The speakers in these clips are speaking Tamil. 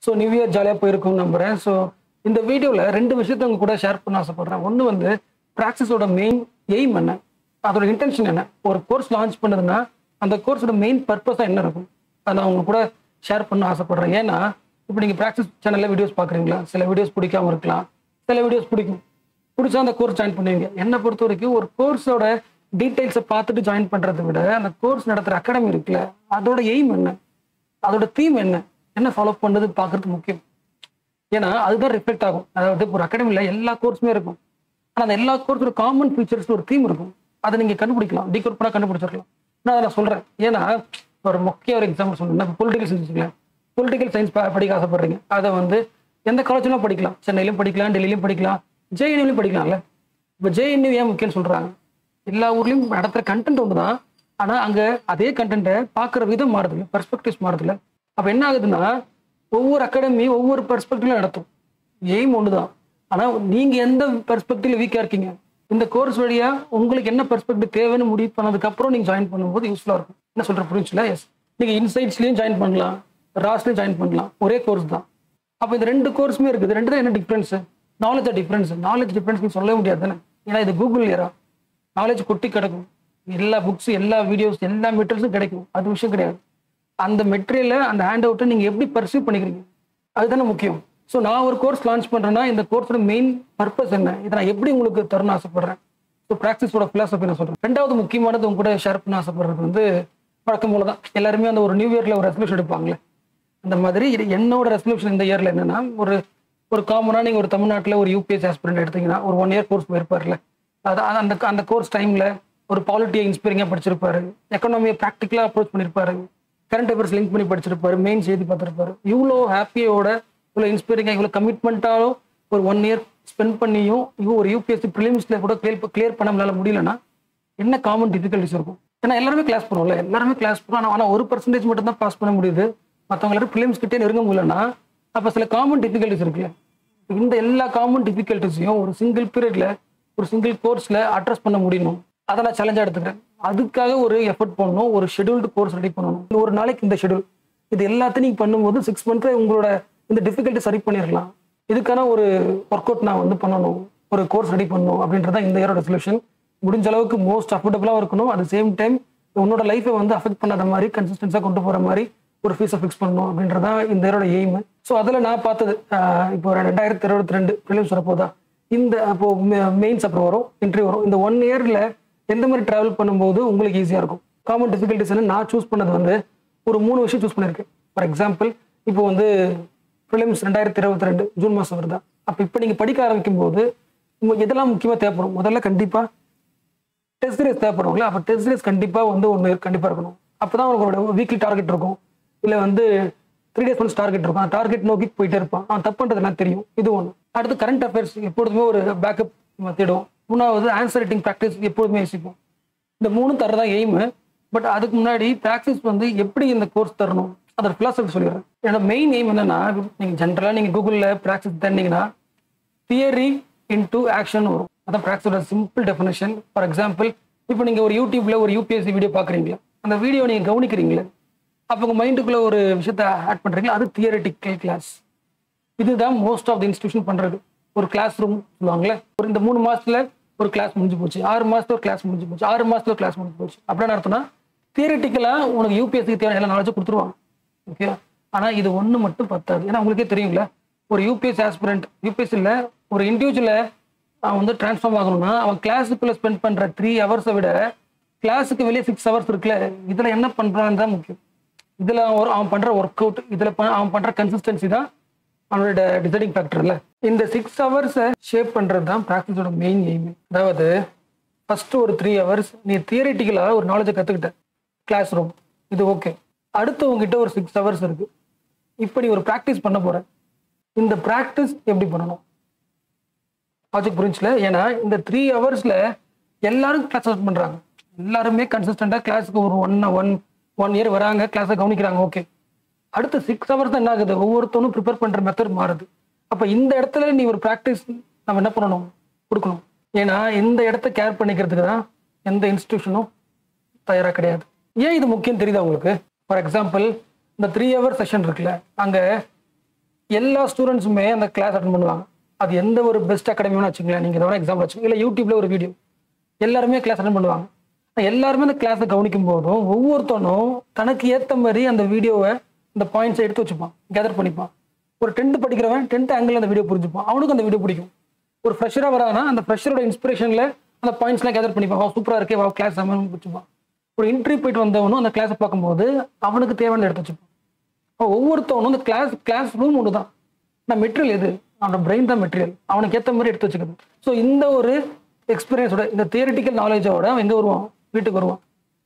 ஸோ நியூ இயர் ஜாலியாக போயிருக்கும் நம்புறேன் ஸோ இந்த வீடியோவில் ரெண்டு விஷயத்த உங்க கூட ஷேர் பண்ண ஆசைப்படுறேன் ஒன்று வந்து ப்ராக்டிஸோட மெயின் எய்ம் என்ன அதோட இன்டென்ஷன் என்ன ஒரு கோர்ஸ் லான்ச் பண்ணுதுன்னா அந்த கோர்ஸோட மெயின் பர்பஸாக என்ன இருக்கும் அதை நான் உங்க கூட ஷேர் பண்ண ஆசைப்படுறேன் ஏன்னா இப்போ நீங்கள் ப்ராக்டிஸ் சேனலில் வீடியோஸ் பார்க்குறீங்களா சில வீடியோஸ் பிடிக்காம இருக்கலாம் சில வீடியோஸ் பிடிக்கும் பிடிச்சா அந்த கோர்ஸ் ஜாயின் பண்ணுவீங்க என்னை பொறுத்த வரைக்கும் ஒரு கோர்ஸோட டீட்டெயில்ஸை பார்த்துட்டு ஜாயின் பண்ணுறதை விட அந்த கோர்ஸ் நடத்துகிற அகாடமி இருக்குல்ல அதோட எய்ம் என்ன அதோட தீம் என்ன என்ன ஃபாலோ பண்ணுறது பார்க்கறது முக்கியம் ஏன்னா அதுதான் ரிஃப்ளெக்ட் ஆகும் அதாவது ஒரு அகாடமியில் எல்லா கோர்ஸுமே இருக்கும் ஆனால் அந்த எல்லா கோர்ஸோட காமன் ஃபீச்சர்ஸ் ஒரு தீம் இருக்கும் அதை நீங்கள் கண்டுபிடிக்கலாம் டீகோட் பண்ணால் கண்டுபிடிச்சிடலாம் நான் அதை நான் சொல்கிறேன் ஏன்னா ஒரு முக்கிய ஒரு எக்ஸாம்பிள் சொல்லணும்னா பொலிட்டிக்கல் சயின்ஸ் வச்சுக்கலாம் பொலிட்டிக்கல் சயின்ஸ் படிக்க ஆசைப்படுறீங்க அதை வந்து எந்த காலேஜ்லாம் படிக்கலாம் சென்னையிலும் படிக்கலாம் டெல்லியிலும் படிக்கலாம் ஜேஎன்யூலையும் படிக்கலாம்ல இப்போ ஜேஎன்யூ ஏன் முக்கியம்னு சொல்கிறாங்க எல்லா ஊர்லேயும் நடத்துகிற கண்டென்ட் ஒன்று தான் ஆனால் அங்கே அதே கண்டென்ட்டை பார்க்குற விதம் மாறுதில்ல பெர்ஸ்பெக்டிவ்ஸ் மாறுதில்ல அப்போ என்ன ஆகுதுன்னா ஒவ்வொரு அகாடமி ஒவ்வொரு பெர்ஸ்பெக்டிவ்ல நடத்தும் எய்ம் ஒன்று தான் ஆனால் நீங்கள் எந்த பெர்ஸ்பெக்டிவ்ல வீக்காக இருக்கீங்க இந்த கோர்ஸ் வழியா உங்களுக்கு என்ன பெர்ஸ்பெக்டிவ் தேவைன்னு முடிவு பண்ணதுக்கப்புறம் நீங்கள் ஜாயின் பண்ணும்போது யூஸ்ஃபுல்லாக இருக்கும் என்ன சொல்கிற புரிஞ்சுல எஸ் நீங்கள் இன்சைட்ஸ்லையும் ஜாயின் பண்ணலாம் ராஸ்லையும் ஜாயின் பண்ணலாம் ஒரே கோர்ஸ் தான் அப்போ இந்த ரெண்டு கோர்ஸுமே இருக்குது ரெண்டு தான் என்ன difference knowledge difference knowledge difference நீ சொல்லவே முடியாது தானே ஏன்னா இது கூகுள் ஏரா நாலேஜ் கொட்டி கிடக்கும் எல்லா புக்ஸ் எல்லா வீடியோஸ் எல்லா மெட்டீரியல்ஸும் கிடைக்கும் அது விஷயம் கிடையாது அந்த மெட்டீரியலை அந்த ஹேண்ட் அவுட்டை நீங்கள் எப்படி பர்சீவ் பண்ணிக்கிறீங்க அதுதானே முக்கியம் ஸோ நான் ஒரு கோர்ஸ் லான்ச் பண்ணுறேன்னா இந்த கோர்ஸோட மெயின் பர்பஸ் என்ன இதை நான் எப்படி உங்களுக்கு தரணும்னு ஆசைப்படுறேன் ஸோ ப்ராக்டிஸோட ஃபிலாசபி நான் சொல்கிறேன் ரெண்டாவது முக்கியமானது உங்க கூட ஷேர் பண்ண ஆசைப்படுறது வந்து வழக்கம் போல தான் எல்லாருமே அந்த ஒரு நியூ இயரில் ஒரு ரெசல்யூஷன் எடுப்பாங்களே அந்த மாதிரி இது என்னோட ரெசல்யூஷன் இந்த இயரில் என்னன்னா ஒரு ஒரு காமனாக நீங்கள் ஒரு தமிழ்நாட்டில் ஒரு யூபிஎஸ் ஆஸ்பிரண்ட் எடுத்தீங்கன்னா ஒரு ஒன் இயர் கோர்ஸ் போயிருப்பார்ல அது அது அந்த அந்த கோர்ஸ் டைமில் ஒரு பாலிட்டியை இன்ஸ்பைரிங்காக படிச்சிருப்பாரு எக்கனாமியை ப்ராக்டிக்கலாக அப்ரோச் பண்ணியிருப்பாரு கரண்ட் அஃபேர்ஸ் லிங்க் பண்ணி படிச்சிருப்பாரு மெயின் செய்தி பார்த்துருப்பாரு இவ்வளோ ஹாப்பியோட இவ்வளோ இன்ஸ்பைரிங்காக இவ்வளோ கமிட்மெண்ட்டாலும் ஒரு ஒன் இயர் ஸ்பெண்ட் பண்ணியும் இவ்வளோ ஒரு யூபிஎஸ்சி ப்ரிலிம்ஸில் கூட கிளியர் கிளியர் பண்ண நம்மளால முடியலன்னா என்ன காமன் டிஃபிகல்ட்டிஸ் இருக்கும் ஏன்னா எல்லாருமே கிளாஸ் பண்ணுவோம்ல எல்லாருமே கிளாஸ் பண்ணுவோம் ஆனால் ஒரு பர்சன்டேஜ் மட்டும் தான் பாஸ் பண்ண முடியுது மற்றவங்க எல்லாரும் ப்ரிலிம்ஸ் கிட்டே நெருங்க முடியலன்னா அப்போ சில காமன் டிஃபிகல்ட்டிஸ் இருக்குல்ல இந்த எல்லா காமன் டிஃபிகல்ட்டிஸையும் ஒரு சிங்கிள் பீரியட்ல ஒரு சிங்கிள் கோர்ஸ்ல அட்ரஸ் பண்ண முடியணும் அதை நான் சேலஞ்சாக எடுத்துக்கிறேன் அதுக்காக ஒரு எஃபர்ட் பண்ணணும் ஒரு ஷெடியூல்டு கோர்ஸ் ரெடி பண்ணணும் ஒரு நாளைக்கு இந்த ஷெடியூல் இது எல்லாத்தையும் நீங்கள் பண்ணும்போது சிக்ஸ் மந்த்ல உங்களோட இந்த டிஃபிகல்ட்டி சரி பண்ணிடலாம் இதுக்கான ஒரு ஒர்க் அவுட் நான் வந்து பண்ணணும் ஒரு கோர்ஸ் ரெடி பண்ணணும் அப்படின்றத இந்த இயரோட சொல்யூஷன் முடிஞ்ச அளவுக்கு மோஸ்ட் அஃபோர்டபுளாக இருக்கணும் அட் சேம் டைம் உன்னோட லைஃபை வந்து அஃபெக்ட் பண்ணாத மாதிரி கன்சிஸ்டன்ஸாக கொண்டு போகிற மாதிரி ஒரு ஃபீஸை ஃபிக்ஸ் பண்ணணும் அப்படின்றதான் இந்த இயரோட எய்ம் ஸோ அதில் நான் பார்த்தது ஆஹ் இப்போ ரெண்டாயிரத்தி இருபத்தி ரெண்டு ப்ரிலிம்ஸ் வரப்போதா இந்த அப்போ மெயின்ஸ் அப்புறம் வரும் இன்டர்வியூ வரும் இந்த ஒன் இயரில் எந்த மாதிரி ட்ராவல் பண்ணும்போது உங்களுக்கு ஈஸியாக இருக்கும் காமன் டிஃபிகல்ட்டிஸ் நான் சூஸ் பண்ணது வந்து ஒரு மூணு விஷயம் சூஸ் பண்ணியிருக்கேன் ஃபார் எக்ஸாம்பிள் இப்போ வந்து ப்ரிலிம்ஸ் ரெண்டாயிரத்தி இருபத்தி ரெண்டு ஜூன் மாதம் வருதா அப்போ இப்போ நீங்கள் படிக்க ஆரம்பிக்கும் போது உங்களுக்கு எதெல்லாம் முக்கியமாக தேவைப்படும் முதல்ல கண்டிப்பாக டெஸ்ட் சீரிஸ் தேவைப்படும்ல அப்போ டெஸ்ட் சீரிஸ் கண்டிப்பாக வந்து ஒன்று கண்டிப்பாக இருக்கணும் அப்போ தான் உங்களோட வீக்லி டார்கெட் இருக்கும் இல்லை வந்து த்ரீ டேஸ் ஒன்ஸ் டார்கெட் இருக்கும் அந்த டார்கெட் நோக்கி போயிட்டே இருப்பான் அவன் தப்பு பண்ணுறதுலாம் தெரியும் இது ஒன்று அடுத்து கரண்ட் அஃபேர்ஸ் எப்பொழுதுமே ஒரு பேக்கப் தேடுவோம் மூணாவது ஆன்சர் ரைட்டிங் ப்ராக்டிஸ் எப்பொழுதுமே யோசிப்போம் இந்த மூணும் தரதான் எய்மு பட் அதுக்கு முன்னாடி ப்ராக்டிஸ் வந்து எப்படி இந்த கோர்ஸ் தரணும் அதோட ஃபிலாசபி சொல்லிடுறேன் என்னோட மெயின் எய்ம் என்னன்னா நீங்கள் ஜென்ரலாக நீங்கள் கூகுளில் ப்ராக்டிஸ் தந்தீங்கன்னா தியரி இன்டு ஆக்ஷன் வரும் அதான் ப்ராக்டிஸோட சிம்பிள் டெஃபினேஷன் ஃபார் எக்ஸாம்பிள் இப்போ நீங்கள் ஒரு யூடியூப்ல ஒரு யூபிஎஸ்சி வீடியோ பார்க்குறீங்களா அந்த வீடியோ நீங்கள் கவனிக்கிறீங்களே அப்போ உங்கள் மைண்டுக்குள்ள ஒரு விஷயத்த ஆட் பண்ணுறீங்களா அது தியரட்டிக்கல் கிளாஸ் இதுதான் மோஸ்ட் ஆஃப் தி இன்ஸ்டியூஷன் பண்ணுறது ஒரு கிளாஸ் ரூம் சொல்லுவாங்கல்ல ஒரு இந்த மூணு மாசத்துல ஒரு கிளாஸ் முடிஞ்சு போச்சு ஆறு மாசத்துல ஒரு கிளாஸ் முடிஞ்சு போச்சு ஆறு மாசத்துல ஒரு கிளாஸ் முடிஞ்சு போச்சு அப்படின்னு அர்த்தம்னா தியரட்டிக்கலாக உனக்கு யூபிஎஸ்சிக்கு தேவையான எல்லா நாலேஜும் கொடுத்துருவாங்க ஓகே ஆனால் இது ஒன்று மட்டும் பத்தாது ஏன்னா உங்களுக்கே தெரியுங்களா ஒரு யூபிஎஸ் ஆஸ்பிரண்ட் யூபிஎஸ்சியில் ஒரு இண்டிவிஜுவலை அவன் வந்து ட்ரான்ஸ்ஃபார்ம் ஆகணும்னா அவன் கிளாஸுக்குள்ளே ஸ்பெண்ட் பண்ணுற த்ரீ ஹவர்ஸை விட கிளாஸுக்கு வெளியே சிக்ஸ் ஹவர்ஸ் இருக்குல்ல இதில் என்ன பண்ணுறான்னு தான் முக்கியம் இதில் அவன் அவன் பண்ணுற ஒர்க் அவுட் இதில் அவன் பண்ணுற கன்சிஸ்டன்சி தான் அவனோட டிசைடிங் ஃபேக்டர்ல இந்த சிக்ஸ் ஹவர்ஸை ஷேப் பண்ணுறது தான் ப்ராக்டிஸோட மெயின் எய்ம் அதாவது ஃபர்ஸ்ட் ஒரு த்ரீ ஹவர்ஸ் நீ தியரிட்டிக்கலாக ஒரு நாலேஜை கற்றுக்கிட்ட கிளாஸ் ரூம் இது ஓகே அடுத்து உங்ககிட்ட ஒரு சிக்ஸ் ஹவர்ஸ் இருக்கு இப்போ நீ ஒரு ப்ராக்டிஸ் பண்ண போற இந்த ப்ராக்டிஸ் எப்படி பண்ணணும் லாஜிக் புரிஞ்சுல ஏன்னா இந்த த்ரீ ஹவர்ஸ்ல எல்லாரும் கிளாஸ் அட்டன் பண்றாங்க எல்லாருமே கன்சிஸ்டண்டா கிளாஸுக்கு ஒரு ஒன் ஒன் ஒன் இயர் வராங்க கிளாஸை கவனிக்கிறாங்க ஓகே அடுத்த சிக்ஸ் ஹவர்ஸ் தான் என்ன ஆகுது ஒவ்வொருத்தனும் ப்ரிப்பேர் பண்ற மெத்தட் மாறுது அப்ப இந்த இடத்துல நீ ஒரு ப்ராக்டிஸ் நம்ம என்ன பண்ணணும் கொடுக்கணும் ஏன்னா இந்த இடத்த கேர் பண்ணிக்கிறதுக்கு தான் எந்த இன்ஸ்டிடியூஷனும் தயாரா கிடையாது ஏன் இது முக்கியம் தெரியுதா உங்களுக்கு ஃபார் எக்ஸாம்பிள் இந்த த்ரீ ஹவர் செஷன் இருக்குல்ல அங்க எல்லா ஸ்டூடெண்ட்ஸுமே அந்த கிளாஸ் அட்டன் பண்ணுவாங்க அது எந்த ஒரு பெஸ்ட் அகாடமின்னு வச்சுங்களேன் நீங்கள் எதாவது எக்ஸாம்பிள் வச்சுக்கோங்க இல்லை யூடியூப்ல ஒரு வீடியோ எல்லாருமே கிளாஸ் அட்டன் பண்ணுவாங்க ஆனா எல்லாருமே அந்த கிளாஸை கவனிக்கும் போதும் ஒவ்வொருத்தனும் தனக்கு ஏற்ற மாதிரி அந்த வீடியோவை இந்த பாயிண்ட்ஸை எடுத்து வச்சுப்பான் கேதர் பண்ணிப்பான் ஒரு டென்த்து படிக்கிறவன் டென்த் ஆங்கிள் அந்த வீடியோ புரிஞ்சுப்பான் அவனுக்கு அந்த வீடியோ பிடிக்கும் ஒரு ஃப்ரெஷராக வரானா அந்த ஃப்ரெஷரோட இன்ஸ்பிரேஷனில் அந்த பாயிண்ட்ஸ்லாம் கேதர் பண்ணிப்பான் வா சூப்பராக இருக்கே வா கிளாஸ் செம்மன்னு பிடிச்சிப்பான் ஒரு இன்டர்வியூ போயிட்டு வந்தவனும் அந்த கிளாஸை பார்க்கும்போது அவனுக்கு தேவையான எடுத்து வச்சுப்பான் அப்போ ஒவ்வொருத்தவனும் இந்த கிளாஸ் கிளாஸ் ரூம் ஒன்று தான் நான் மெட்டீரியல் எது அவனோட பிரெயின் தான் மெட்டீரியல் அவனுக்கு ஏற்ற மாதிரி எடுத்து வச்சுக்கிறது ஸோ இந்த ஒரு எக்ஸ்பீரியன்ஸோட இந்த தியரிட்டிக்கல் நாலேஜோட அவன் எங்கே வருவான் வீட்டுக்கு வருவான்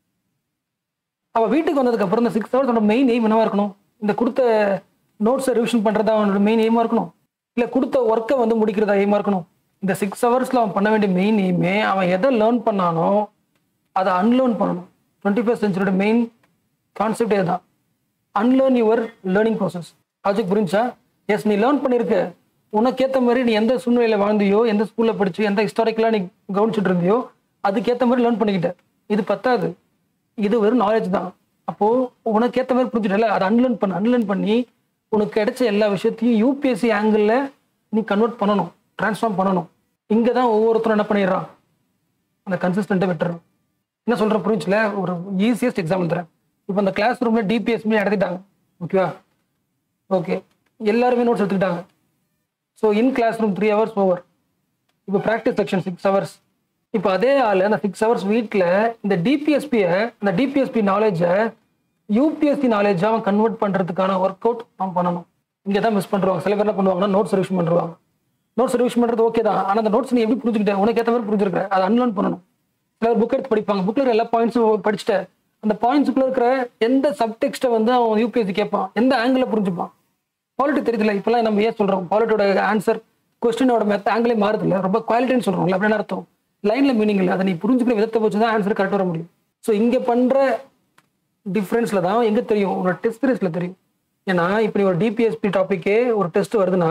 அவன் வீட்டுக்கு வந்ததுக்கு அப்புறம் இந்த சிக்ஸ் ஹவர்ஸோட மெயின் எய்ம் என்னவா இருக்கணும் இந்த கொடுத்த நோட்ஸை ரிவிஷன் பண்ணுறதா அவனோட மெயின் எய்மாக இருக்கணும் இல்லை கொடுத்த ஒர்க்கை வந்து முடிக்கிறதா எய்மாக இருக்கணும் இந்த சிக்ஸ் ஹவர்ஸில் அவன் பண்ண வேண்டிய மெயின் எய்மே அவன் எதை லேர்ன் பண்ணானோ அதை அன்லேர்ன் பண்ணணும் டுவெண்ட்டி ஃபஸ்ட் சென்ச்சுரியோட மெயின் கான்செப்டே தான் unlearn your learning process logic புரிஞ்சா எஸ் நீ லேர்ன் பண்ணியிருக்க உனக்கேற்ற மாதிரி நீ எந்த சூழ்நிலையில் வாழ்ந்தியோ எந்த ஸ்கூலில் படிச்சு எந்த ஹிஸ்டாரிக்கலாக நீ கவனிச்சுட்டு இருந்தியோ அதுக்கேற்ற மாதிரி லேர்ன் பண்ணிக்கிட்ட இது பத்தாது இது வெறும் நாலேஜ் தான் அப்போ உனக்கு ஏற்ற மாதிரி புரிஞ்சுட்டல அதை அன்லேர்ன் பண்ண அன்லேர்ன் பண்ணி உனக்கு கிடைச்ச எல்லா விஷயத்தையும் யூபிஎஸ்சி ஆங்கிளில் நீ கன்வெர்ட் பண்ணணும் ட்ரான்ஸ்ஃபார்ம் பண்ணணும் இங்கே தான் ஒவ்வொருத்தரும் என்ன பண்ணிடுறான் அந்த கன்சிஸ்டண்ட்டை விட்டுறணும் என்ன சொல்ற புரிஞ்சுல ஒரு ஈஸியஸ்ட் எக்ஸாம்பிள் தரேன் இப்போ அந்த கிளாஸ் ரூம்ல டிபிஎஸ்மே நடத்திட்டாங்க ஓகேவா ஓகே எல்லாருமே நோட்ஸ் எடுத்துக்கிட்டாங்க so in classroom three hours over இப்போ ப்ராக்டிஸ் செக்ஷன் சிக்ஸ் ஹவர்ஸ் இப்போ அதே ஆள் அந்த சிக்ஸ் ஹவர்ஸ் வீட்டில் இந்த டிபிஎஸ்பியை அந்த டிபிஎஸ்பி நாலேஜை யூபிஎஸ்சி நாலேஜ் அவன் கன்வெர்ட் பண்ணுறதுக்கான ஒர்க் அவுட் அவன் பண்ணணும் இங்கே தான் மிஸ் பண்ணுவாங்க சில பேர் என்ன பண்ணுவாங்கன்னா நோட்ஸ் ரிவிஷன் பண்ணுவாங்க நோட்ஸ் ரிவிஷன் பண்ணுறது ஓகே தான் ஆனால் அந்த நோட்ஸ் நீ எப்படி புரிஞ்சுக்கிட்ட உனக்கு ஏற்ற மாதிரி புரிஞ்சிருக்க அதை அன்லேர்ன் பண்ணணும் சில புக் எடுத்து படிப்பாங்க புக்கில் இருக்கிற எல்லா பாயிண்ட்ஸும் படிச்சுட்டு அந்த பாயிண்ட்ஸுக்குள்ள இருக்கிற எந்த சப்டெக்ஸ்ட்டை வந்து அவன் யூபிஎஸ்சி கேட்பான் எந்த ஆங்கிளில் புரிஞ்சுப்பான் பாலிட்டி தெரியுதுல இப்பெல்லாம் நம்ம ஏன் சொல்கிறோம் பாலிட்டியோட ஆன்சர் கொஸ்டினோட மெத்த ஆங்கிளே மாறுது இல்லை ரொம்ப குவாலிட்டின்னு சொல்கிறோம்ல அப்படின்னு அர்த்தம் லைனில் மீனிங் இல்லை அதை நீ புரிஞ்சுக்கிற விதத்தை வச்சு தான் ஆன்சர் கரெக்டாக வர முடியும் ஸோ இங்கே பண்ணுற டிஃப்ரென்ஸில் தான் எங்கே தெரியும் உன்னோட டெஸ்ட் ரேஸில் தெரியும் ஏன்னா இப்படி ஒரு டிபிஎஸ்பி டாப்பிக்கே ஒரு டெஸ்ட் வருதுன்னா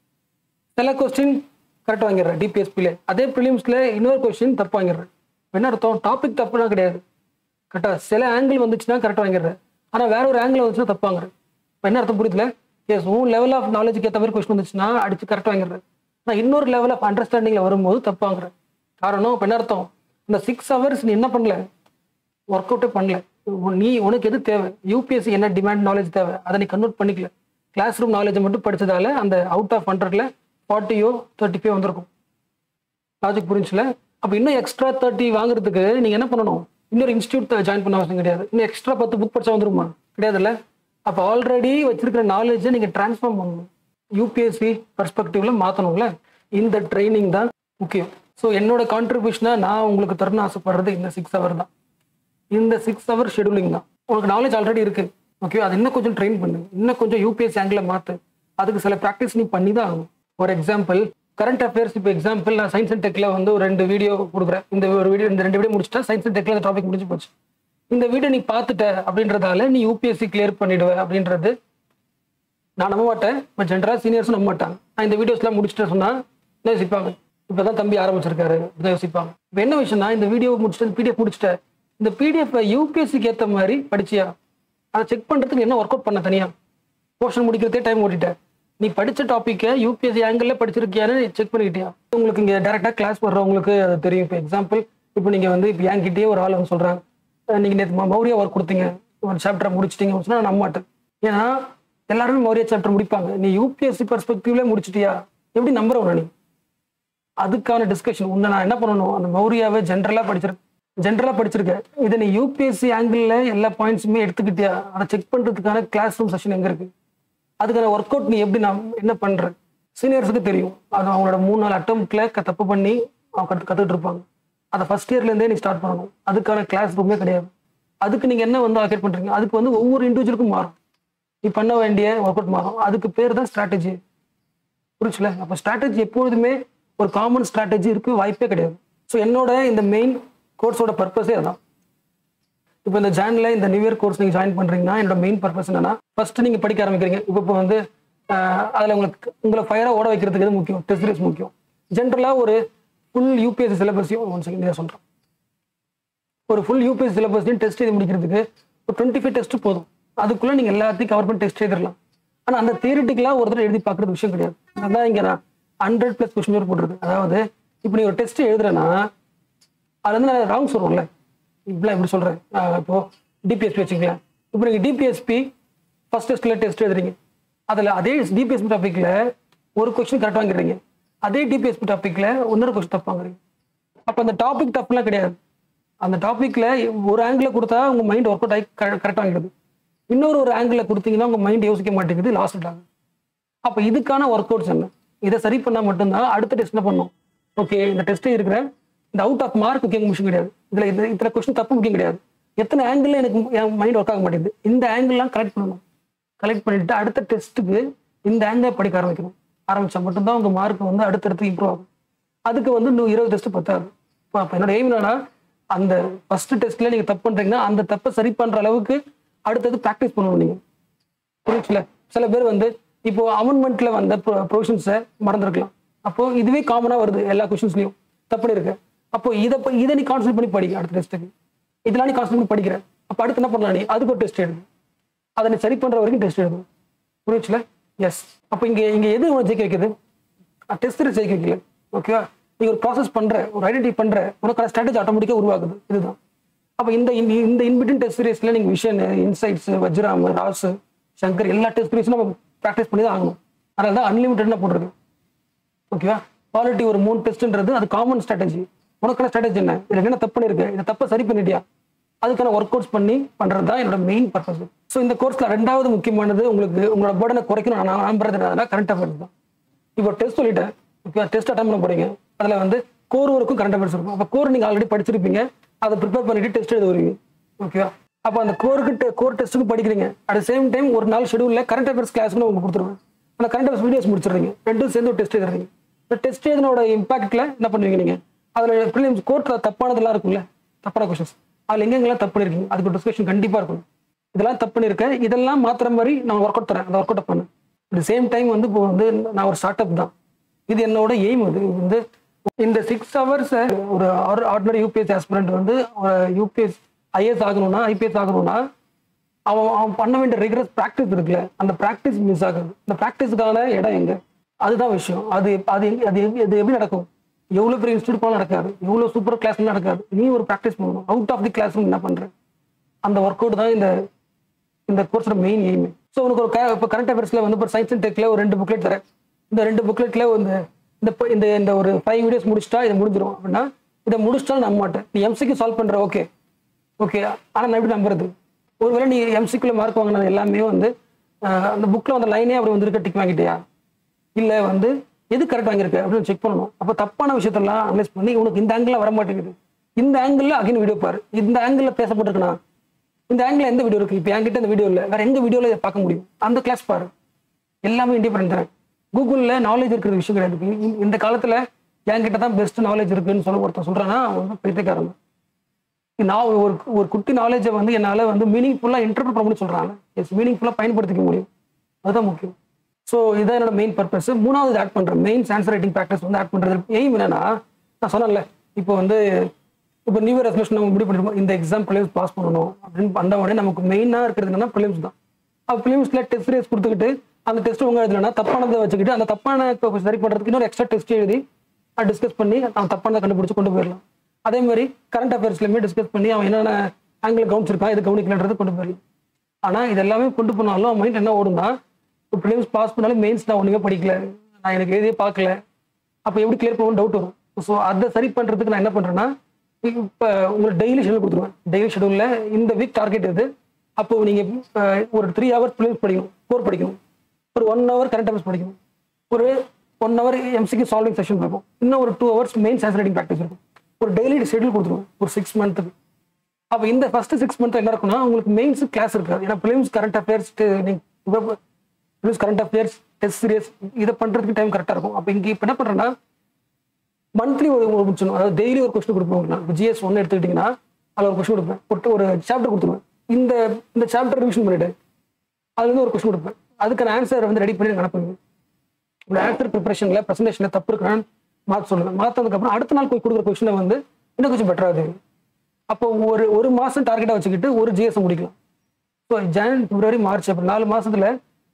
சில கொஸ்டின் கரெக்டாக வாங்கிடுறேன் டிபிஎஸ்பியில் அதே ப்ரிலிம்ஸில் இன்னொரு கொஸ்டின் தப்பு வாங்கிடுறேன் என்ன அர்த்தம் டாபிக் தப்புனா கிடையாது கரெக்டாக சில ஆங்கிள் வந்துச்சுன்னா கரெக்டாக வாங்கிடுறேன் ஆனால் வேற ஒரு ஆங்கிள் வந்துச்சுன்னா தப்பு வாங்குறேன் இப்போ என்ன அர்த்தம் புரியுதுல எஸ் உன் லெவல் ஆஃப் நாலேஜுக்கு ஏற்ற மாதிரி கொஸ்டின் வந்துச்சுன்னா அடிச்சு கரெக்டாக வாங்கிடுறேன் நான் இன்னொரு லெவல் ஆஃப் அண்டர்ஸ்டாண்டிங்கில் வரும்போது தப்பு வாங்குறேன் காரணம் இப்போ என்ன அர்த்தம் இந்த சிக்ஸ் ஹவர்ஸ் நீ என்ன பண்ணல ஒர்க் அவுட்டே பண்ணல உன் நீ உனக்கு எது தேவை யூபிஎஸ்சி என்ன டிமாண்ட் நாலேஜ் தேவை அதை நீ கன்வெர்ட் பண்ணிக்கல கிளாஸ் ரூம் நாலேஜை மட்டும் படிச்சதால அந்த அவுட் ஆஃப் ஹண்ட்ரட்ல ஃபார்ட்டியோ தேர்ட்டி ஃபைவ் வந்திருக்கும் லாஜிக் புரிஞ்சுல அப்போ இன்னும் எக்ஸ்ட்ரா தேர்ட்டி வாங்குறதுக்கு நீங்கள் என்ன பண்ணணும் இன்னொரு இன்ஸ்டியூட் ஜாயின் பண்ண அவசியம் கிடையாது இன்னும் எக்ஸ்ட்ரா பத்து புக் படிச்சா வந்துருமா கிடையாதுல்ல அப்போ ஆல்ரெடி வச்சிருக்கிற நாலேஜை நீங்கள் ட்ரான்ஸ்ஃபார்ம் பண்ணணும் யூபிஎஸ்சி பர்ஸ்பெக்டிவ்ல மாற்றணும்ல இந்த ட்ரைனிங் தான் முக்கியம் ஸோ என்னோட கான்ட்ரிபியூஷனாக நான் உங்களுக்கு தரணும்னு ஆசைப்படுறது இந்த சிக்ஸ் ஹவர் தான் இந்த சிக்ஸ் ஹவர் ஷெடியூலிங் தான் உனக்கு நாலேஜ் ஆல்ரெடி இருக்கு ஓகே அது இன்னும் கொஞ்சம் ட்ரெயின் பண்ணு இன்னும் கொஞ்சம் யூபிஎஸ்சி ஆங்கிள் மாற்று அதுக்கு சில ப்ராக்டிஸ் நீ பண்ணி தான் ஆகணும் ஃபார் எக்ஸாம்பிள் கரண்ட் அஃபேர்ஸ் இப்போ எக்ஸாம்பிள் நான் சயின்ஸ் அண்ட் டெக்ல வந்து ஒரு ரெண்டு வீடியோ கொடுக்குறேன் இந்த ஒரு வீடியோ இந்த ரெண்டு வீடியோ முடிச்சுட்டா சயின்ஸ் அண்ட் டெக்ல அந்த டாபிக் முடிஞ்சு போச்சு இந்த வீடியோ நீ பார்த்துட்ட அப்படின்றதால நீ யூபிஎஸ்சி கிளியர் பண்ணிடுவ அப்படின்றது நான் நம்ப மாட்டேன் பட் ஜென்ரலாக சீனியர்ஸும் நம்ப மாட்டாங்க நான் இந்த வீடியோஸ்லாம் முடிச்சுட்டு சொன்னா என்ன யோசிப்பாங்க இப்பதான் தம்பி ஆரம்பிச்சிருக்காரு இப்பதான் யோசிப்பாங்க இப்போ என்ன விஷயம்னா இந்த வீடியோ முடிச்சுட்டு பிடிஎஃப் முடிச்சுட்டேன் இந்த பிடிஎஃப் யூபிஎஸ்சிக்கு ஏற்ற மாதிரி படிச்சியா அதை செக் பண்றதுக்கு என்ன ஒர்க் அவுட் பண்ண தனியா போர்ஷன் முடிக்கிறதே டைம் ஓட்டிட்டேன் நீ படிச்ச டாப்பிக்கை யூபிஎஸ்சி ஆங்கிளில் படிச்சிருக்கியான்னு செக் பண்ணிக்கிட்டியா உங்களுக்கு இங்கே டேரெக்டாக கிளாஸ் வர்றவங்களுக்கு அது தெரியும் இப்போ எக்ஸாம்பிள் இப்போ நீங்கள் வந்து இப்போ என்கிட்டயே ஒரு ஆள் வந்து சொல்கிறாங்க நீங்கள் நேற்று மௌரியா ஒர்க் கொடுத்தீங்க ஒரு சாப்டரை முடிச்சிட்டீங்க சொன்னா நான் நம்ப மாட்டேன் ஏன்னா எல்லாருமே மௌரியா சாப்டர் முடிப்பாங்க நீ யூபிஎஸ்சி பர்ஸ்பெக்டிவ்ல முடிச்சிட்டியா எப்படி நம்புற உன்னை நீ அதுக்கான டிஸ்கஷன் உன்னை நான் என்ன பண்ணணும் அந்த மௌரியாவை ஜென்ரலாக படிச்சிருக்கேன் ஜென்ரலாக படிச்சிருக்கேன் இதை நீ யூபிஎஸ்சி ஆங்கிளில் எல்லா பாயிண்ட்ஸுமே எடுத்துக்கிட்டியா அதை செக் பண்ணுறதுக்கான கிளாஸ் ரூம் செஷன் எங்கே இருக்கு அதுக்கான ஒர்க் அவுட் நீ எப்படி நான் என்ன பண்ற சீனியர்ஸுக்கு தெரியும் அது அவங்களோட மூணு நாலு அட்டம்ப்ட்ல தப்பு பண்ணி அவங்க கற்று கற்றுட்டு இருப்பாங்க அதை ஃபர்ஸ்ட் இயர்லேருந்தே நீ ஸ்டார்ட் பண்ணணும் அதுக்கான கிளாஸ் ரூமே கிடையாது அதுக்கு நீங்கள் என்ன வந்து அலோகேட் பண்ணுறீங்க அதுக்கு வந்து ஒவ்வொரு இண்டிவிஜுவலுக்கும் மாறும் நீ பண்ண வேண்டிய ஒர்க் அவுட் மாறும் அதுக்கு பேர் தான் ஸ்ட்ராட்டஜி புரிச்சுல அப்போ ஸ்ட்ராட்டஜி எப்பொழுதுமே ஒரு காமன் ஸ்ட்ராட்டஜி இருக்கு வாய்ப்பே கிடையாது ஸோ என்னோட இந்த மெயின் கோர்ஸோட பர்பஸே அதான் இப்போ இந்த ஜான்ல இந்த நியூ இயர் கோர்ஸ் நீங்க ஜாயின் பண்றீங்கன்னா என்னோட மெயின் பர்பஸ் என்னன்னா ஃபர்ஸ்ட் நீங்க படிக்க ஆரம்பிக்கிறீங்க இப்போ இப்போ வந்து ஆஹ், அதுல உங்களுக்கு உங்களை ஃபயரா ஓட வைக்கிறதுக்கு எது முக்கியம் டெஸ்ட் ரேஸ் முக்கியம் ஜென்ரலா ஒரு ஃபுல் யூபிஎஸ்சி சிலபஸையும் ஒன் செகண்ட் சொல்றேன் ஒரு ஃபுல் யூபிஎஸ்சி சிலபஸையும் டெஸ்ட் எழுதி முடிக்கிறதுக்கு ஒரு டுவெண்ட்டி ஃபைவ் டெஸ்ட் போதும் அதுக்குள்ள நீங்க எல்லாத்தையும் கவர் பண்ணி டெஸ்ட் எழுதிடலாம் ஆனா அந்த தியரிட்டிக்கலா ஒரு தடவை எழுதி பார்க்கறது விஷயம் கிடையாது அதான் இங்க நான் ஹண்ட்ரட் பிளஸ் கொஸ்டின் போட்டுருக்கு அதாவது இப்போ நீ ஒரு டெஸ்ட் எழுதுறேன்னா அது வந்து நான் ராங் சொல்றோம்ல இப்படிலாம் எப்படி சொல்றேன் ஆஹ் இப்போ டிபிஎஸ்பி வச்சுக்கலாம் இப்போ நீங்க டிபிஎஸ்பி ஃபர்ஸ்ட் டெஸ்ட்ல டெஸ்ட் எழுதுறீங்க அதுல அதே டிபிஎஸ்பி டாபிக்ல ஒரு கொஸ்டின் கரெக்ட் வாங்கிடுறீங்க அதே டிபிஎஸ்பி டாபிக்ல இன்னொரு கொஸ்டின் தப்பு வாங்குறீங்க அப்ப அந்த டாபிக் தப்புலாம் கிடையாது அந்த டாபிக்ல ஒரு ஆங்கிள் கொடுத்தா உங்க மைண்ட் ஒர்க் அவுட் ஆகி கரெக்ட் வாங்கிடுது இன்னொரு ஒரு ஆங்கிள் கொடுத்தீங்கன்னா உங்க மைண்ட் யோசிக்க மாட்டேங்குது லாஸ்ட் ஆகும் அப்ப இதுக்கான ஒர்க் அவுட்ஸ் என்ன இதை சரி பண்ணா மட்டும்தான் அடுத்த டெஸ்ட் என்ன பண்ணும் ஓகே இந்த டெஸ்ட் இருக்கிற இந்த அவுட் ஆஃப் மார்க் முக்கியம் முக்கியம் கிடையாது இதுல இது இத்தனை கொஸ்டின் தப்பு முக்கியம் கிடையாது எத்தனை ஆங்கிள் எனக்கு என் மைண்ட் ஒர்க் ஆக மாட்டேங்குது இந்த ஆங்கிள்லாம் கரெக்ட் பண்ணணும் கலெக்ட் பண்ணிட்டு அடுத்த டெஸ்ட்டுக்கு இந்த ஆங்கிள் படிக்க ஆரம்பிக்கணும் ஆரம்பிச்சா மட்டும்தான் உங்க மார்க் வந்து அடுத்தடுத்து இம்ப்ரூவ் ஆகும் அதுக்கு வந்து இன்னும் இருபது டெஸ்ட் பத்தாது இப்போ அப்போ என்னோட எய்ம் என்னன்னா அந்த ஃபர்ஸ்ட் டெஸ்ட்ல நீங்க தப்பு பண்றீங்கன்னா அந்த தப்பை சரி பண்ற அளவுக்கு அடுத்தது ப்ராக்டிஸ் பண்ணணும் நீங்க புரியுச்சுல சில பேர் வந்து இப்போ அமெண்ட்மெண்ட்ல வந்த ப்ரொவிஷன்ஸை மறந்துருக்கலாம் அப்போ இதுவே காமனா வருது எல்லா கொஸ்டின்ஸ்லயும் தப்பு இருக்கு அப்போ இதை ப- இதை நீ கான்சென்ட் பண்ணி படிக்க அடுத்த டெஸ்ட்டுக்கு இதெல்லாம் நீ கான்சென்ட் பண்ணி படிக்கிற அப்போ அடுத்து என்ன பண்ணலாம் நீ அதுக்கு ஒரு டெஸ்ட் எழுது அதை நீ சரி பண்ற வரைக்கும் டெஸ்ட் எழுதும் புரியுச்சுல எஸ் அப்போ இங்க இங்க எது உனக்கு ஜெயிக்க வைக்குது டெஸ்ட் ஜெயிக்க வைக்கல ஓகேவா நீ ஒரு ப்ராசஸ் பண்ற ஒரு ஐடென்டி பண்ற உனக்கான ஸ்ட்ராட்டஜி ஆட்டோமேட்டிக்கா உருவாகுது இதுதான் அப்போ இந்த இந்த இந்த இன்பிட்வீன் டெஸ்ட் சீரீஸ்ல நீங்க விஷன் இன்சைட்ஸ் வஜ்ராம் ராசு சங்கர் எல்லா டெஸ்ட் சீரீஸும் நம்ம ப்ராக்டிஸ் பண்ணி தான் ஆகணும் அதனால தான் அன்லிமிட்டட்னா போடுறது ஓகேவா குவாலிட்டி ஒரு மூணு டெஸ்ட்ன்றது அது காமன் ஸ்ட்ராட்டஜி உனக்கான ஸ்ட்ராட்டஜி என்ன இதுல என்ன தப்பு பண்ணிருக்க இந்த தப்பை சரி பண்ணிட்டியா அதுக்கான ஒர்க் அவுட்ஸ் பண்ணி பண்றது தான் என்னோட மெயின் பர்பஸ் ஸோ இந்த கோர்ஸ்ல ரெண்டாவது முக்கியமானது உங்களுக்கு உங்களோட பேர்டனை குறைக்கணும் நான் நம்புறது என்னன்னா கரண்ட் அஃபேர்ஸ் தான் இப்போ டெஸ்ட் சொல்லிட்டேன் ஓகே டெஸ்ட் அட்டன் பண்ண போறீங்க அதுல வந்து கோர் ஒர்க்கும் கரண்ட் அஃபேர்ஸ் இருக்கும் அப்போ கோர் நீங்க ஆல்ரெடி படிச்சிருப்பீங்க அதை ப்ரிப்பேர் பண்ணிட்டு டெஸ்ட் எழுத வருவீங்க ஓகேவா அப்போ அந்த கோருக்கு கோர் டெஸ்ட்டுக்கு படிக்கிறீங்க அட் சேம் டைம் ஒரு நாள் ஷெடியூல்ல கரண்ட் அஃபேர்ஸ் கிளாஸ்க்கு உங்களுக்கு கொடுத்துருவேன் அந்த கரண்ட் அஃபேர்ஸ் வீடியோஸ் முடிச்சிடுறீங்க ரெண்டும் சேர்ந்து ஒரு டெஸ்ட் எழுதுறீங்க இந்த டெஸ்ட் எழுதினோட இம்பாக்ட்ல என்ன பண்ணுவீங்க நீங்க அதுல ப்ரிலிம்ஸ் கோர்ட்ல தப்பானதெல்லாம் இருக்கும்ல தப்பான கொஸ்டின்ஸ் அதுல எங்கெங்கெல்லாம் தப்பு பண்ணிருக்கீங்க அதுக்கு ஒரு டிஸ்கஷன் கண்டிப்பா இருக்கும் இதெல்லாம் தப்பு பண்ணிருக்கேன் இதெல்லாம் மாத்திர மாதிரி நான் ஒர்க் அவுட் தரேன் அந்த ஒர்க் அவுட் பண்ணு அட் சேம் டைம் வந்து இப்போ வந்து நான் ஒரு ஸ்டார்ட் அப் தான் இது என்னோட எய்ம் இது இது வந்து இந்த சிக்ஸ் ஹவர்ஸ் ஒரு ஆர்டினரி யூபிஎஸ் ஆஸ்பிரண்ட் வந்து ஒரு யூபிஎஸ் ஐஎஸ் ஆகணும்னா ஐபிஎஸ் ஆகணும்னா அவன் அவன் பண்ண வேண்டிய ரெகுலர் ப்ராக்டிஸ் இருக்குல்ல அந்த ப்ராக்டிஸ் மிஸ் ஆகுது இந்த ப்ராக்டிஸ்க்கான இடம் எங்க அதுதான் விஷயம் அது எப்- அது எங்க- அது எங்க- அது எப்படி நடக்கும் எவ்வளவு பெரிய இன்ஸ்டியூட் போனாலும் நடக்காது எவ்வளவு சூப்பர் கிளாஸ் நடக்காது நீ ஒரு ப்ராக்டிஸ் பண்ணணும் அவுட் ஆஃப் தி கிளாஸ் என்ன பண்ற அந்த ஒர்க் அவுட் தான் இந்த இந்த கோர்ஸோட மெயின் எய்ம் ஸோ உனக்கு ஒரு க- இப்போ கரண்ட் அஃபேர்ஸ்ல வந்து இப்போ சயின்ஸ் அண்ட் டெக்ல ஒரு ரெண்டு புக்லெட் தரேன் இந்த ரெண்டு புக்லெட்ல இந்த இந்த ப- இந்த இந்த ஒரு ஃபைவ் வீடியோஸ் முடிச்சிட்டா இதை முடிஞ்சிரும் அப்படின்னா இதை முடிச்சிட்டாலும் நம்ப மாட்டேன் நீ எம்சிக்கு சால்வ் பண்ற ஓகே ஓகே ஆனா நான் எப்படி நம்புறது ஒருவேளை நீ எம்சிக்குள்ள மார்க் வாங்கினது எல்லாமே வந்து ஆஹ், அந்த புக்ல வந்த லைனே அப்படி வந்து டிக் வாங்கிட்டியா இல்ல வந்து எது கரெக்ட் வாங்கியிருக்கு அப்படின்னு செக் பண்ணணும் அப்போ தப்பான விஷயத்தெல்லாம் அனலைஸ் பண்ணி உனக்கு இந்த ஆங்கிள் வர மாட்டேங்குது இந்த ஆங்கிள் அகைன் வீடியோ பாரு இந்த ஆங்கிள் பேசப்பட்டிருக்குண்ணா இந்த ஆங்கிள் எந்த வீடியோ இருக்கு இப்போ என்கிட்ட இந்த வீடியோ இல்லை வேற எங்க வீடியோல இதை பார்க்க முடியும் அந்த கிளாஸ் பாரு எல்லாமே இண்டிபெண்ட் தான் கூகுள்ல நாலேஜ் இருக்கிற விஷயம் கிடையாது இந்த- இந்த- இந்த காலத்துல என்கிட்ட தான் பெஸ்ட் நாலேஜ் இருக்குன்னு சொல்ல ஒருத்தன் சொல்றான்னா அவன் வந்து பைத்தியக்காரன் தான். நான் ஒரு ஒரு குட்டி நாலேஜை வந்து என்னால வந்து மீனிங்ஃபுல்லா இன்டர்பிரட் பண்ண முடியும் சொல்றாங்க எஸ் மீனிங்ஃபுல்லா பயன்படுத்திக்க முடியும் அதுதான் முக்கியம் ஸோ இதான் என்னோட மெயின் பர்பஸ் மூணாவது ஆட் பண்றேன் மெயின் ஆன்சர் ரைட்டிங் ப்ராக்டிஸ் வந்து ஆட் பண்றது எய்ம் என்னன்னா நான் சொன்னேன்ல இப்போ வந்து இப்போ நியூ இயர் ரெசல்யூஷன் நம்ம முடிவு பண்ணிருப்போம் இந்த எக்ஸாம் ப்ரிலிம்ஸ் பாஸ் பண்ணணும் அப்படின்னு பண்ண உடனே நமக்கு மெயினாக இருக்கிறது என்னன்னா ப்ரிலிம்ஸ் தான் அப்போ ப்ரிலிம்ஸ்ல டெஸ்ட் ரேஸ் கொடுத்துக்கிட்டு அந்த டெஸ்ட் உங்க எழுதலைன்னா தப்பானதை வச்சுக்கிட்டு அந்த தப்பான இப்போ சரி பண்றதுக்கு இன்னொரு எக்ஸ்ட்ரா டெஸ்ட் எழுதி டிஸ்கஸ் பண்ணி அவன் தப்பானதை கண்டுபிடிச்சு கொண்டு போயிடலாம் அதே மாதிரி கரண்ட் அஃபேர்ஸ்லையுமே டிஸ்கஸ் பண்ணி அவன் என்னென்ன ஆங்கிள் கவனிச்சிருக்கான் இது கவனிக்கலன்றது கொண்டு போயிடலாம் ஆனா இது எல்லாமே கொண்டு போனாலும் மைண்ட் என்ன ஓடும்னா இப்போ ப்ரிலிம்ஸ் பாஸ் பண்ணாலும் மெயின்ஸ் நான் ஒண்ணுமே படிக்கல நான் எனக்கு எழுதியே பார்க்கல அப்போ எப்படி கிளியர் பண்ணணும் டவுட் வரும் ஸோ அதை சரி பண்றதுக்கு நான் என்ன பண்றேன்னா இப்போ உங்களுக்கு டெய்லி ஷெடியூல் கொடுத்துருவேன் டெய்லி ஷெடியூல்ல இந்த வீக் டார்கெட் இது அப்போ நீங்க அஹ், ஒரு த்ரீ ஹவர்ஸ் ப்ரிலிம்ஸ் படிக்கணும் கோர் படிக்கணும் ஒரு ஒன் ஹவர் கரண்ட் அஃபேர்ஸ் படிக்கணும் ஒரு one hour MCQ solving session இருக்கும் இன்னும் ஒரு two hours main science writing practice இருக்கும் ஒரு டெய்லி ஷெடியூல் கொடுத்துருவோம் ஒரு சிக்ஸ் மந்த்துக்கு அப்போ இந்த ஃபர்ஸ்ட் சிக்ஸ் மந்த் என்ன இருக்கும்னா உங்களுக்கு மெயின்ஸ் கிளாஸ் இருக்காது ஏன்னா prelims current affairs prelims current affairs test series இதை பண்றதுக்கு டைம் கரெக்டாக இருக்கும் அப்போ இங்கே இப்போ என்ன பண்ணுறேன்னா மந்த்லி ஒரு ஒரு முடிச்சணும் அதாவது டெய்லி ஒரு கொஸ்டின் கொடுப்போம் இப்போ ஜிஎஸ் ஒன்று எடுத்துக்கிட்டிங்கன்னா அதில் ஒரு கொஸ்டின் கொடுப்பேன் ஒரு ஒரு சாப்டர் கொடுத்துருவேன் இந்த இந்த சாப்டர் ரிவிஷன் பண்ணிட்டேன் அதுலேருந்து ஒரு கொஸ்டின் கொடுப்பேன் அதுக்கான ஆன்சர் வந்து ரெடி பண்ணி எனக்கு அனுப்புங்க உங்களோட ஆன்சர் ப்ரிப்பரேஷன்ல ப்ரெசன்டேஷன்ல தப்பு இருக்கான்னு மாற்ற சொல்லுங்க மாத்ததுக்கு அப்புறம் அடுத்த நாள் போய் கொடுக்குற கொஸ்டினை வந்து இன்னும் கொஞ்சம் பெட்டரா தெரியும் அப்போ ஒரு ஒரு மாசம் டார்கெட்டா வச்சுக்கிட்டு ஒரு ஜிஎஸ் முடிக்கலாம் ஸோ ஜான் பிப்ரவரி மார்ச் அப்படி நாலு மாசத்துல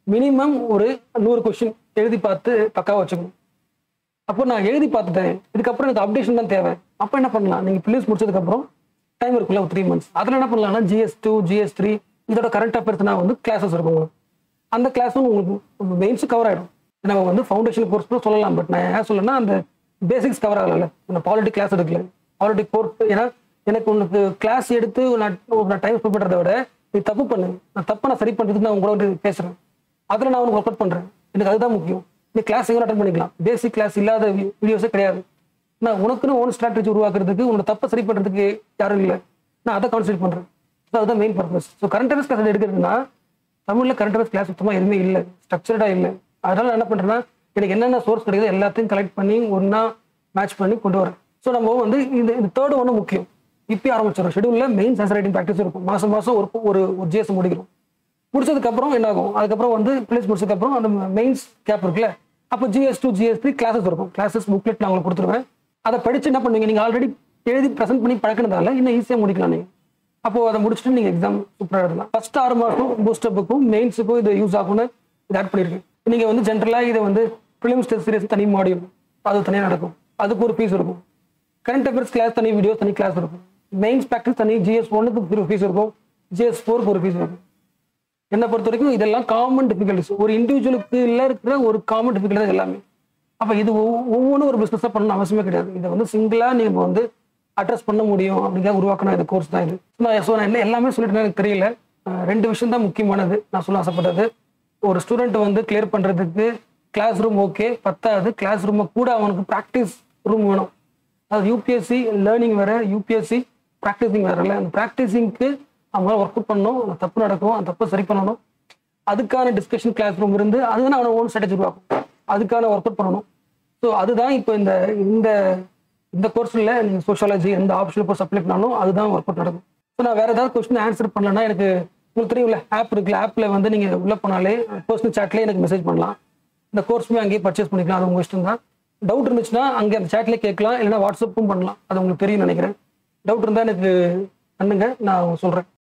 மினிமம் ஒரு நூறு கொஸ்டின் எழுதி பார்த்து பக்காவா வச்சுக்கணும் அப்போ நான் எழுதி பார்த்துட்டேன் இதுக்கப்புறம் எனக்கு அப்டேஷன் தான் தேவை அப்போ என்ன பண்ணலாம் நீங்கள் ப்ளீஸ் முடிச்சதுக்கப்புறம் டைம் இருக்குல்ல ஒரு த்ரீ மந்த்ஸ் அதில் என்ன பண்ணலாம்னா ஜிஎஸ் டூ ஜிஎஸ் த்ரீ இதோட கரண்ட் அஃபேர்ஸ்னா வந்து கிளாஸஸ் இருக்கும் உங்களுக்கு அந்த கிளாஸும் உங்களுக்கு மெயின்ஸ் கவர் ஆகிடும் நம்ம வந்து ஃபவுண்டேஷன் கோர்ஸ் கூட சொல்லலாம் பட் நான் ஏன் சொல்லணும்னா அந்த பேசிக்ஸ் கவர் ஆகல நான் பாலிட்டிக் கிளாஸ் எடுக்கல பாலிட்டிக் கோர்ஸ் ஏன்னா எனக்கு உனக்கு கிளாஸ் எடுத்து நான் நான் டைம் ஸ்பெண்ட் பண்ணுறத விட நீ தப்பு பண்ணு நான் தப்பை நான் சரி பண்ணுறதுக்கு நான் உங்களோட வந்து பேசுகிறேன் அதில் நான் உனக்கு ஒர்க் அவுட் பண்ணுறேன் எனக்கு அதுதான் முக்கியம் நீ கிளாஸ் எங்கே அட்டன் பண்ணிக்கலாம் பேசிக் கிளாஸ் இல்லாத வீடியோஸே கிடையாது நான் உனக்குன்னு ஓன் ஸ்ட்ராட்டஜி உருவாக்குறதுக்கு உன்னோட தப்பை சரி பண்ணுறதுக்கு யாரும் இல்லை நான் அதை கான்சென்ட்ரேட் பண்ணுறேன் ஸோ அதுதான் main purpose so current affairs class எடுக்கிறதுனா தமிழில் கரண்ட் அஃபேர்ஸ் கிளாஸ் சுத்தமாக எதுவுமே இல்லை ஸ்ட்ரக்சர்டாக இல்லை அதனால நான் என்ன பண்ணுறேன்னா எனக்கு என்னென்ன சோர்ஸ் கிடைக்குதோ எல்லாத்தையும் கலெக்ட் பண்ணி ஒன்றா மேட்ச் பண்ணி கொண்டு வரேன் ஸோ நம்ம வந்து இந்த இந்த தேர்ட் ஒன்று முக்கியம் இப்போ ஆரம்பிச்சிடும் ஷெடியூலில் மெயின் சயின்ஸ் ரைட்டிங் ப்ராக்டிஸ் இருக்கும் மாதம் மாதம் ஒரு ஒரு ஒரு ஜிஎஸ் முடிக்கிறோம் முடிச்சதுக்கு அப்புறம் என்ன ஆகும் அதுக்கப்புறம் வந்து பிளேஸ் முடிச்சதுக்கு அப்புறம் அந்த மெயின்ஸ் கேப் இருக்குல்ல அப்போ GS two GS three classes இருக்கும் கிளாஸஸ் புக்லெட் நான் உங்களுக்கு கொடுத்துருவேன் அதை படிச்சு என்ன பண்ணுவீங்க நீங்கள் ஆல்ரெடி எழுதி ப்ரெசென்ட் பண்ணி பழக்கினதால இன்னும் ஈஸியாக முடிக்கலாம் நீங்கள் அப்போ அதை முடிச்சுட்டு நீங்கள் எக்ஸாம் சூப்பராக எழுதலாம் ஃபர்ஸ்ட் ஆறு மாதம் பூஸ்டப்புக்கும் மெயின்ஸுக்கும் இது யூஸ் ஆகும்னு இது ஆட் பண்ணியிருக்கேன் நீங்கள் வந்து ஜென்ரலாக இதை வந்து ப்ரிலிம்ஸ் டெஸ்ட் சீரியஸ் தனி மாடியூல் அது தனியாக நடக்கும் அதுக்கு ஒரு ஃபீஸ் இருக்கும் கரண்ட் அஃபேர்ஸ் கிளாஸ் தனி வீடியோ தனி கிளாஸ் இருக்கும் மெயின்ஸ் ப்ராக்டிஸ் தனி ஜிஎஸ் ஒன்னுக்கு ஒரு ஃபீஸ் இருக்கும் ஜிஎஸ் ஃபோருக்கு ஒரு ஃபீஸ் இருக்கும் என்னை பொறுத்த வரைக்கும் இதெல்லாம் காமன் டிஃபிகல்டிஸ் ஒரு இண்டிவிஜுவலுக்கு இல்லை இருக்கிற ஒரு காமன் டிஃபிகல்டி தான் எல்லாமே அப்போ இது ஒவ்வொ- ஒவ்வொன்றும் ஒரு பிஸ்னஸாக பண்ணணும் அவசியமே கிடையாது இதை வந்து சிங்கிளாக நீங்கள் வந்து அட்ரஸ் பண்ண முடியும் அப்படிங்கிற உருவாக்கின இந்த கோர்ஸ் தான் இது நான் ஸோ நான் என்ன எல்லாமே சொல்லிட்டு எனக்கு தெரியல அஹ் ரெண்டு விஷயம் தான் முக்கியமானது நான் சொல்ல ஆசைப்பட்டது ஒரு ஸ்டூடெண்ட் வந்து கிளியர் பண்ணுறதுக்கு கிளாஸ் ரூம் ஓகே பத்தாது கிளாஸ் ரூமை கூட அவனுக்கு ப்ராக்டிஸ் ரூம் வேணும் அது யூபிஎஸ்சி லேர்னிங் வேற யூபிஎஸ்சி ப்ராக்டிசிங் வேற இல்லை அந்த ப்ராக்டிசிங்க்கு அவங்க ஒர்க் அவுட் பண்ணணும் அந்த தப்பு நடக்கும் அந்த தப்பை சரி பண்ணணும் அதுக்கான டிஸ்கஷன் கிளாஸ் ரூம் இருந்து அதுதான் அவனை ஓன் ஸ்ட்ராட்டஜி உருவாக்கும் அதுக்கான ஒர்க் அவுட் பண்ணணும் ஸோ அதுதான் இப்போ இந்த இந்த இந்த கோர்ஸில் நீங்கள் சோஷியாலஜி எந்த ஆப்ஷனில் போய் சப்ளை பண்ணாலும் அதுதான் ஒர்க் அவுட் நடக்கும் ஸோ நான் வேற ஏதாவது கொஸ்டின் ஆன்சர் பண்ணலன்னா எனக்கு உங்களுக்கு தெரியும்ல ஆப் இருக்குல்ல ஆப்பில் வந்து நீங்கள் உள்ளே போனாலே பர்சனல் சாட்லேயே எனக்கு மெசேஜ் பண்ணலாம் இந்த கோர்ஸுமே அங்கேயே பர்ச்சேஸ் பண்ணிக்கலாம் அது உங்கள் இஷ்டம் தான் டவுட் இருந்துச்சுன்னா அங்கே அந்த சாட்லேயே கேட்கலாம் இல்லைன்னா வாட்ஸ்அப்பும் பண்ணலாம் அது உங்களுக்கு தெரியும் நினைக்கிறேன் டவுட் இருந்தால் எனக்கு பண்ணுங்க நான் சொல்கிறேன்